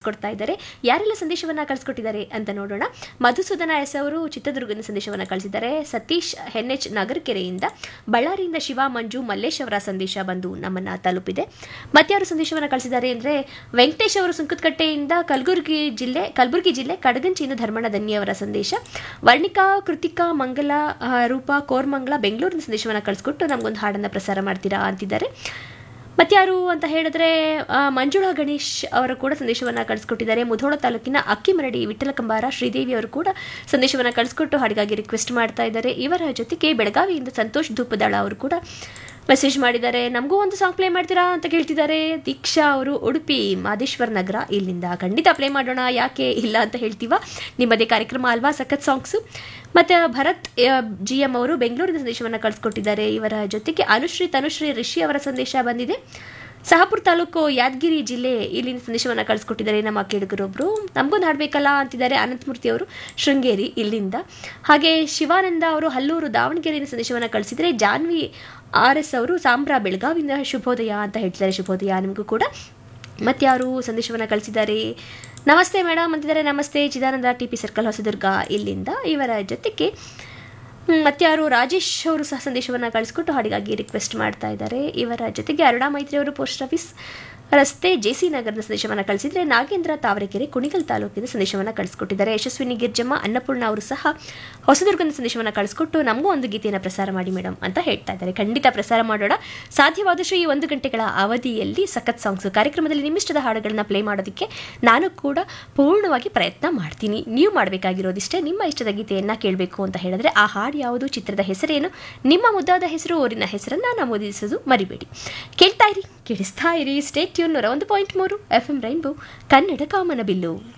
ಕಳಿಸ್ಕೊಡ್ತಾ ಇದ್ದಾರೆ ಯಾರೆಲ್ಲ ಸಂದೇಶವನ್ನ ಕಳಿಸ್ಕೊಟ್ಟಿದ್ದಾರೆ ಅಂತ ನೋಡೋಣ ಮಧುಸೂದನ ಎಸ್ ಅವರು ಚಿತ್ರದುರ್ಗದ ಸಂದೇಶವನ್ನ ಕಳಿಸಿದ್ದಾರೆ ಸತೀಶ್ ಎನ್ ಎಚ್ ನಗರಕೆರೆಯಿಂದ ಬಳ್ಳಾರಿಯಿಂದ ಶಿವ ಮಂಜು ಮಲ್ಲೇಶ್ ಅವರ ಸಂದೇಶ ಬಂದು ನಮ್ಮನ್ನ ತಲುಪಿದೆ ಮತ್ತಾರು ಸಂದೇಶವನ್ನ ಕಳಿಸಿದ್ದಾರೆ ಅಂದ್ರೆ ವೆಂಕಟೇಶ್ ಅವರು ಸುಂಕದಕಟ್ಟೆಯಿಂದ ಕಲಬುರಗಿ ಜಿಲ್ಲೆ ಕಲಬುರಗಿ ಜಿಲ್ಲೆ ಕಡಗಂಚಿಯಿಂದ ಧರ್ಮಣ ದನ್ನಿ ಅವರ ಸಂದೇಶ ವರ್ಣಿಕಾ ಕೃತಿಕಾ ಮಂಗಲ ಆ, ರೂಪಾ ಕೋರ್ಮಂಗಲ ಬೆಂಗಳೂರಿನ ಸಂದೇಶವನ್ನ ಕಳಿಸ್ಕೊಟ್ಟು ನಮಗೊಂದು ಹಾಡನ್ನ ಪ್ರಸಾರ ಮಾಡ್ತೀರಾ ಅಂತಿದ್ದಾರೆ ಮತ್ಯಾರು ಅಂತ ಹೇಳಿದ್ರೆ ಆ, ಮಂಜುಳಾ ಗಣೇಶ್ ಅವರು ಕೂಡ ಸಂದೇಶವನ್ನ ಕಳಿಸ್ಕೊಟ್ಟಿದ್ದಾರೆ ಮುಧೋಳ ತಾಲೂಕಿನ ಅಕ್ಕಿಮರಡಿ ವಿಠ್ಠಲ ಕಂಬಾರ ಶ್ರೀದೇವಿ ಅವರು ಕೂಡ ಸಂದೇಶವನ್ನ ಕಳಿಸ್ಕೊಟ್ಟು ಹಾಡಿಗಾಗಿ ರಿಕ್ವೆಸ್ಟ್ ಮಾಡ್ತಾ ಇದ್ದಾರೆ ಇವರ ಜೊತೆಗೆ ಬೆಳಗಾವಿಯಿಂದ ಸಂತೋಷ್ ಧೂಪದಾಳ ಅವರು ಕೂಡ ಮೆಸೇಜ್ ಮಾಡಿದ್ದಾರೆ ನಮಗೂ ಒಂದು ಸಾಂಗ್ ಪ್ಲೇ ಮಾಡ್ತೀರಾ ಅಂತ ಕೇಳ್ತಿದ್ದಾರೆ ದೀಕ್ಷಾ ಅವರು ಉಡುಪಿ ಮಾದೇಶ್ವರ ನಗರ ಇಲ್ಲಿಂದ ಖಂಡಿತ ಪ್ಲೇ ಮಾಡೋಣ ಯಾಕೆ ಇಲ್ಲ ಅಂತ ಹೇಳ್ತೀವ ನಿಮ್ಮದೇ ಕಾರ್ಯಕ್ರಮ ಅಲ್ವಾ ಸಖತ್ ಸಾಂಗ್ಸು ಮತ್ತು ಭರತ್ ಜಿ ಎಂ ಅವರು ಬೆಂಗಳೂರಿನ ಸಂದೇಶವನ್ನು ಕಳಿಸ್ಕೊಟ್ಟಿದ್ದಾರೆ ಇವರ ಜೊತೆಗೆ ಅನುಶ್ರೀ ತನುಶ್ರೀ ರಿಷಿ ಅವರ ಸಂದೇಶ ಬಂದಿದೆ ಸಹಪುರ ತಾಲೂಕು ಯಾದಗಿರಿ ಜಿಲ್ಲೆ ಇಲ್ಲಿನ ಸಂದೇಶವನ್ನು ಕಳಿಸ್ಕೊಟ್ಟಿದ್ದಾರೆ ನಮ್ಮ ಕೇಳುಗರೊಬ್ರು ನಮಗೊಂದು ಹಾಡಬೇಕಲ್ಲ ಅಂತಿದ್ದಾರೆ ಅನಂತಮೂರ್ತಿ ಅವರು ಶೃಂಗೇರಿ ಇಲ್ಲಿಂದ ಹಾಗೆ ಶಿವಾನಂದ ಅವರು ಹಲ್ಲೂರು ದಾವಣಗೆರೆಯಿಂದ ಸಂದೇಶವನ್ನು ಕಳಿಸಿದರೆ ಜಾನ್ವಿ ಆರ್ ಎಸ್ ಅವರು ಸಾಂಬ್ರಾ ಬೆಳಗಾವಿಯಿಂದ ಶುಭೋದಯ ಅಂತ ಹೇಳ್ತಿದ್ದಾರೆ ಶುಭೋದಯ ನಿಮಗೂ ಕೂಡ ಮತ್ಯಾರು ಸಂದೇಶವನ್ನು ಕಳಿಸಿದ್ದಾರೆ ನಮಸ್ತೆ ಮೇಡಮ್ ಅಂತಿದ್ದಾರೆ ನಮಸ್ತೆ Chidananda T P circle Hosadurga ಇಲ್ಲಿಂದ ಇವರ ಜೊತೆಗೆ ಹ್ಮ್, ಮತ್ಯಾರು ರಾಜೇಶ್ ಅವರು ಸಹ ಸಂದೇಶವನ್ನು ಕಳಿಸ್ಕೊಟ್ಟು ಹಾಡಿಗಾಗಿ ರಿಕ್ವೆಸ್ಟ್ ಮಾಡ್ತಾ ಇದ್ದಾರೆ ಇವರ ಜೊತೆಗೆ ಅರುಣಾ ಮೈತ್ರಿ ಅವರು ಪೋಸ್ಟ್ ಆಫೀಸ್ ರಸ್ತೆ ಜೆಸಿ ನಗರದ ಸಂದೇಶವನ್ನು ಕಳಿಸಿದ್ರೆ ನಾಗೇಂದ್ರ ತಾವರೆಕೆರೆ ಕುಣಿಗಲ್ ತಾಲೂಕಿನ ಸಂದೇಶವನ್ನು ಕಳಿಸ್ಕೊಟ್ಟಿದ್ದಾರೆ ಯಶಸ್ವಿನಿ ಗಿರ್ಜಮ್ಮ ಅನ್ನಪೂರ್ಣ ಅವರು ಸಹ ಹೊಸದುರ್ಗದ ಸಂದೇಶವನ್ನು ಕಳಿಸ್ಕೊಟ್ಟು ನಮಗೂ ಒಂದು ಗೀತೆಯನ್ನು ಪ್ರಸಾರ ಮಾಡಿ ಮೇಡಮ್ ಅಂತ ಹೇಳ್ತಾ ಇದ್ದಾರೆ ಖಂಡಿತ ಪ್ರಸಾರ ಮಾಡೋಣ ಸಾಧ್ಯವಾದಷ್ಟು ಈ ಒಂದು ಗಂಟೆಗಳ ಅವಧಿಯಲ್ಲಿ ಸಖತ್ ಸಾಂಗ್ಸ್ ಕಾರ್ಯಕ್ರಮದಲ್ಲಿ ನಿಮ್ಮಿಷ್ಟದ ಹಾಡುಗಳನ್ನ ಪ್ಲೇ ಮಾಡೋದಕ್ಕೆ ನಾನು ಕೂಡ ಪೂರ್ಣವಾಗಿ ಪ್ರಯತ್ನ ಮಾಡ್ತೀನಿ ನೀವು ಮಾಡಬೇಕಾಗಿರೋದಿಷ್ಟೇ ನಿಮ್ಮ ಇಷ್ಟದ ಗೀತೆಯನ್ನು ಕೇಳಬೇಕು ಅಂತ ಹೇಳಿದ್ರೆ ಆ ಹಾಡು ಯಾವುದು ಚಿತ್ರದ ಹೆಸರೇನು ನಿಮ್ಮ ಮುದ್ದಾದ ಹೆಸರು ಊರಿನ ಹೆಸರನ್ನ ನಮೂದಿಸೋದು ಮರಿಬೇಡಿ ಕೇಳ್ತಾ ಇರಿ ಕೇಳಿಸ್ತಾ ಇರಿ ಸ್ಟೇಟ್ ಟ್ಯೂನ್ ನೂರ ಒಂದು ಪಾಯಿಂಟ್ ಮೂರು ಎಫ್ ಎಂ ರೈನ್ಬೋ ಕನ್ನಡ ಕಾಮನ ಬಿಲ್ಲು